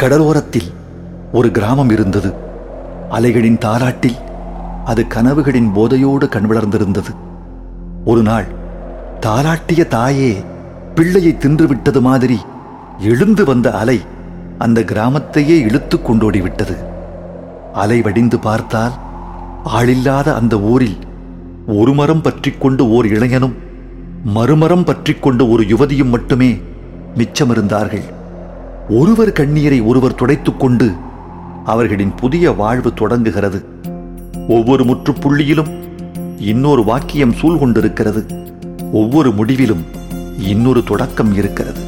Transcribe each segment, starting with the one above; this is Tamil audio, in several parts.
கடலோரத்தில் ஒரு கிராமம் இருந்தது அலைகளின் தாலாட்டில் அது கனவுகளின் போதையோடு கண் வளர்ந்திருந்தது ஒரு நாள் தாலாட்டிய தாயே பிள்ளையை தின்றுவிட்டது மாதிரி எழுந்து வந்த அலை அந்த கிராமத்தையே இழுத்து கொண்டோடிவிட்டது அலை வடிந்து பார்த்தால் ஆளில்லாத அந்த ஊரில் ஒரு மரம் பற்றிக் கொண்டு ஓர் இளைஞனும் மறுமரம் பற்றிக் கொண்டு ஒரு யுவதியும் மட்டுமே மிச்சமிருந்தார்கள் ஒருவர் கண்ணீரை ஒருவர் துடைத்துக் கொண்டு அவர்களின் புதிய வாழ்வு தொடங்குகிறது ஒவ்வொரு முற்றுப்புள்ளியிலும் இன்னொரு வாக்கியம் சூழ் கொண்டிருக்கிறது ஒவ்வொரு முடிவிலும் இன்னொரு தொடக்கம் இருக்கிறது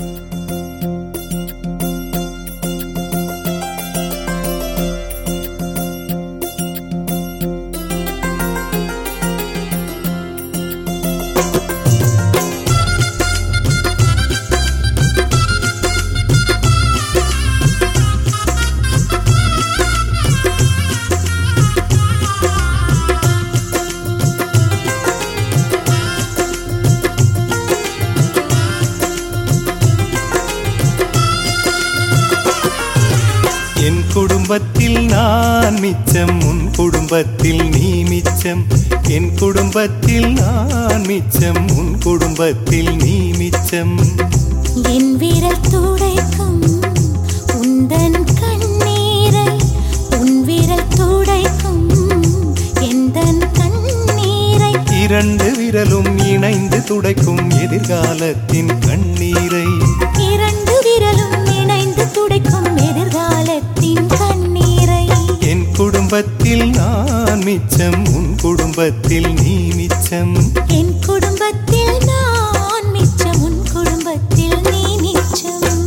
என் குடும்பத்தில் நான் மிச்சம் உன் குடும்பத்தில் நீ மிச்சம் என் குடும்பத்தில் நான் மிச்சம் உன் குடும்பத்தில் நீ மிச்சம் என் விரல் துடைக்கும் உந்தன் கண்ணீரை உன் விரல் துடைக்கும் எந்தன் கண்ணீரை இரண்டு விரலும் இணைந்து துடைக்கும் எதிர்காலத்தின் கண்ணீரை இரண்டு விரலும் இணைந்து துடைக்கும் எதிர்காலத்தின் கண்ணீரை என் குடும்பத்தில் நான் மிச்சம் உன் குடும்பத்தில் நீ மிச்சம் என் குடும்பத்தில் நான் மிச்சம் உன் குடும்பத்தில் நீ மிச்சம்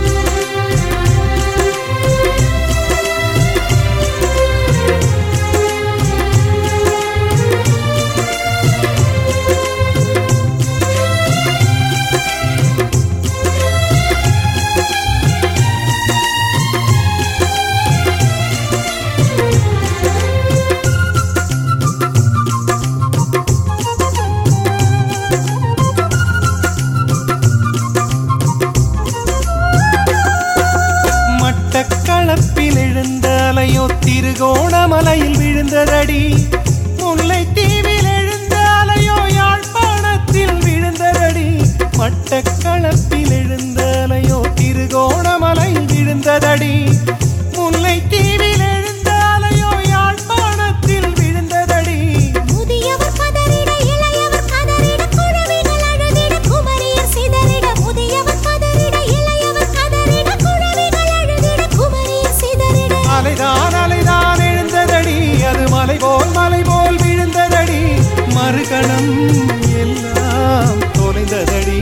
மட்டக்களப்பில் எழுந்த அலையோ திருகோணமலையில் விழுந்ததடி முல்லை தீவில் எழுந்த அலையோ யாழ்ப்பாணத்தில் விழுந்ததடி மட்டக்களப்பில் எழுந்த அலையோ திருகோணமலையில் விழுந்ததடி முல்லை தீவில் எழுந்த அலையோ யாழ்ப்பாணத்தில் விழுந்ததடி முதியவர் கதறிட இளையவர் கதறிட குழவிகள் அழுதிட குமரியர் சிதறிட முதியவர் கதறிட இளையவர் கதறிட குழவிகள் அழுதிட குமரியர் சிதறிட அலைதான் அலைதான் எழுந்ததடி அது மலை போல் மலை போல் விழுந்ததடி மறுகணம் எல்லாம் தொலைந்ததடி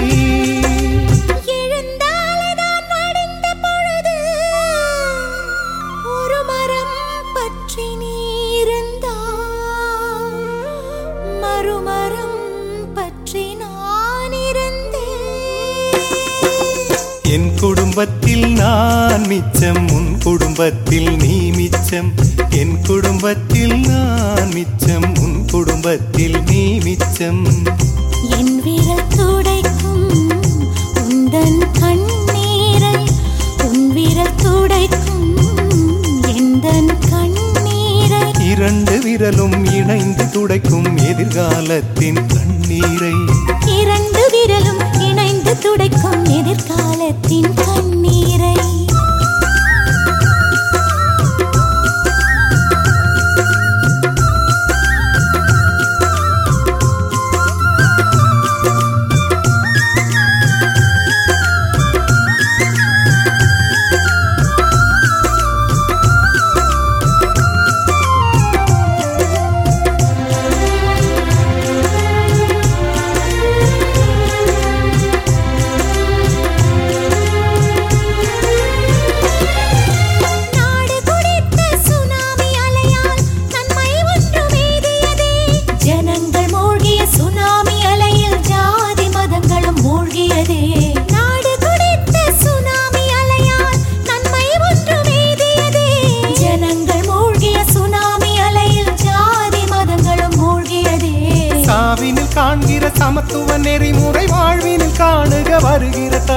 எழுந்தாலதான் வடிந்த பொழுது ஒரு மரம் பற்றி நீருந்தால் மறுமரம் பற்றி நான் இருந்தேன் என் குடும்பத்தில் நான் மிச்சம் உன் குடும்பத்தில் நீ மிச்சம் என் குடும்பத்தில் நான் மிச்சம் உன் குடும்பத்தில் நீ மிச்சம் என் விரல் துடைக்கும் உந்தன் கண்ணீரை உன் விரல் துடைக்கும் எந்தன் கண்ணீரை இரண்டு விரலும் இணைந்து துடைக்கும் எதிர்காலத்தின் கண்ணீரை இரண்டு விரலும் இணைந்து துடைக்கும் எதிர்காலத்தின் கண்ணீரை என்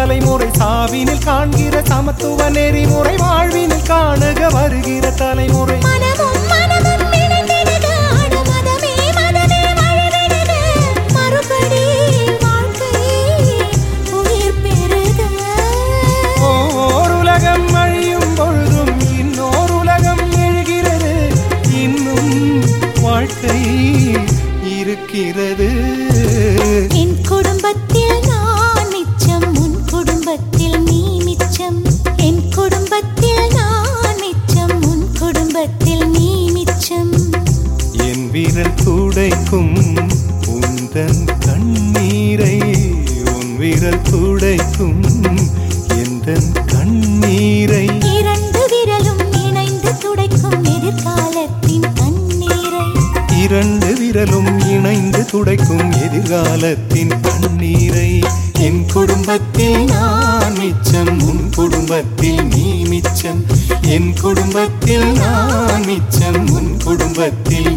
தலைமுறை சாவினில் காண்கிற சமத்துவ நெறிமுறை வாழ்வினில் காணுக வருகிற தலைமுறை மனமும் மனமும் இணைந்திடுக அட மதமே மதமே வழிவிடுக மறுபடி வாழ்க்கை உயிர் பெறுக ஓர் உலகம் அழியும் பொழுதும் இன்னோர் உலகம் எழுகிறது இன்னும் வாழ்க்கை இருக்கிறது என் குடும்பத்தில் நான் மிச்சம் உன் குடும்பத்தில் நீ மிச்சம் என் குடும்பத்தில் நான் மிச்சம் உன் குடும்பத்தில் நீ மிச்சம் என் விரல் துடைக்கும் உந்தன் கண்ணீரை உன் விரல் துடைக்கும் எந்தன் கண்ணீரை இரண்டு விரலும் இணைந்து துடைக்கும் எதிர்காலத்தின் கண்ணீரை இரண்டு விரலும் இணைந்து துடைக்கும் எதிர்காலத்தின் கண்ணீரை என் குடும்பத்தில் நான் மிச்சம் உன் குடும்பத்தில் நீ மிச்சம் என் குடும்பத்தில் நான் மிச்சம் உன் குடும்பத்தில்